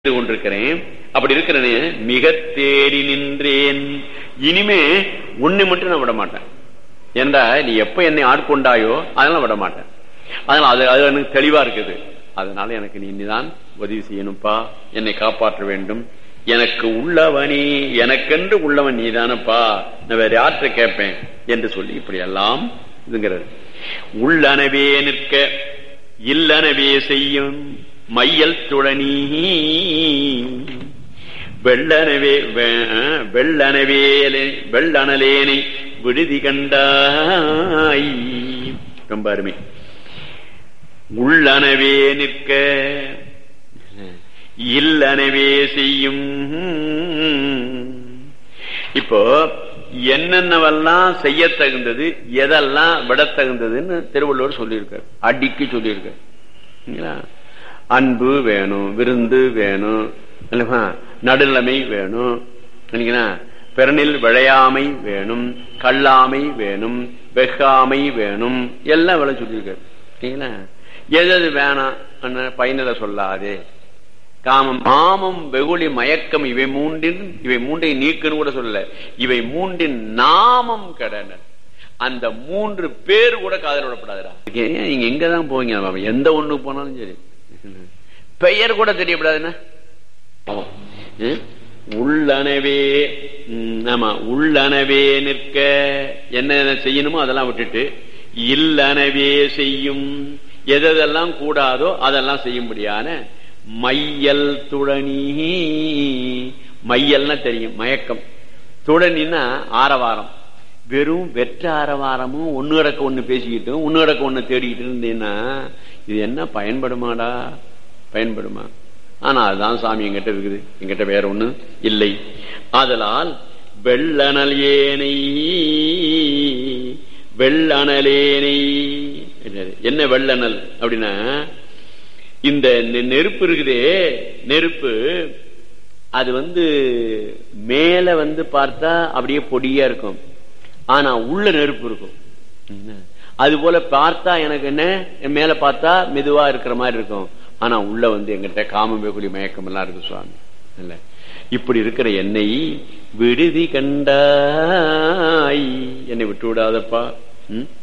செய்து கொண்டிருக்கிறேன் அப்படி இருக்கிறனே மிக தேடி நின்றேன் இனிமே உன்னை மட்டும் நான் விட மாட்டேன் ஏண்டா நீ எப்ப என்னை ஆட்கொண்டாயோ அதெல்லாம் விட மாட்டேன் அதனால அது அது எனக்கு தெளிவா இருக்குது அதனால எனக்கு நீ இனிதான் உதவி செய்யணும்ப்பா என்னை காப்பாற்ற வேண்டும் எனக்கு உள்ளவனே எனக்கென்று உள்ளவன் நீதானப்பா நான் வேற யார்கிட்ட கேட்பேன் என்று சொல்லி இப்படி எல்லாம் இதுங்கிறது உள்ளனவே நிற்க இல்லனவே செய்யும் மையல் துளனி வெள்ளனவே வெள்ளனவேலே வெள்ளனலேனை விடுதி கண்டாய் ரொம்ப அருமை உள்ளனவே நிற்க இல்லனவே செய்யும் இப்போ என்னென்னவெல்லாம் செய்ய தகுந்தது எதெல்லாம் விட தகுந்ததுன்னு திருவள்ளுவர் சொல்லியிருக்கார் அடிக்கு சொல்லியிருக்கார் அன்பு வேணும் விருந்து வேணும் நடுநிலைமை வேணும் பிறனில் விளையாமை வேணும் கல்லாமை வேணும் வெகாமை வேணும் எல்லாம் விளை சொல்லியிருக்காரு எது எது வேணாம் பயனில சொல்லாதே காமம் மாமம் வெகுளி மயக்கம் இவை மூன்றின் இவை மூன்றை நீக்குன்னு கூட சொல்லல இவை மூன்றின் நாமம் கடனர் அந்த மூன்று பேர் கூட காதல் விடப்படாதுடா நீங்க எங்கதான் போவீங்க எந்த ஒண்ணு போனாலும் சரி பெயர் கூட தெரியப்படாதுன்னா உள்ளனவே ஆமா உள்ளனவே நிற்க என்ன செய்யணுமோ அதெல்லாம் விட்டுட்டு இல்லனவே செய்யும் எதெல்லாம் கூடாதோ அதெல்லாம் செய்யும்படியான மையல் துளனி மையல்னா தெரியும் மயக்கம் துளனின்னா ஆரவாரம் வெறும் வெற்ற ஆரவாரமும் ஒன்னு கிடக்க ஒண்ணு பேசிக்கிட்டும் ஒன்னு கிடக்க ஒண்ணு தேடிக்கிட்டு இருந்தீங்கன்னா இது என்ன பயன்படுமாடா பயன்படுமா ஆனா அதுதான் சாமி எங்கிட்ட இருக்குது எங்கிட்ட வேற ஒண்ணு இல்லை ஆதலால் வெள்ளனல் ஏனை வெள்ளனலேனை என்ன வெள்ளனல் அப்படின்னா இந்த நெருப்பு இருக்குதே நெருப்பு அது வந்து மேல வந்து பார்த்தா அப்படியே பொடியா இருக்கும் ஆனா உள்ள நெருப்பு இருக்கும் அது போல பார்த்தா எனக்கு என்ன மேல பார்த்தா மெதுவா இருக்கிற மாதிரி இருக்கும் ஆனா உள்ள வந்து எங்கிட்ட காமம் வெகுளி மயக்கம் எல்லாம் இருக்கு சுவாமி இல்ல இப்படி இருக்கிற என்னை விடுதி கண்டாய் என்னை விட்டு விடாதப்பா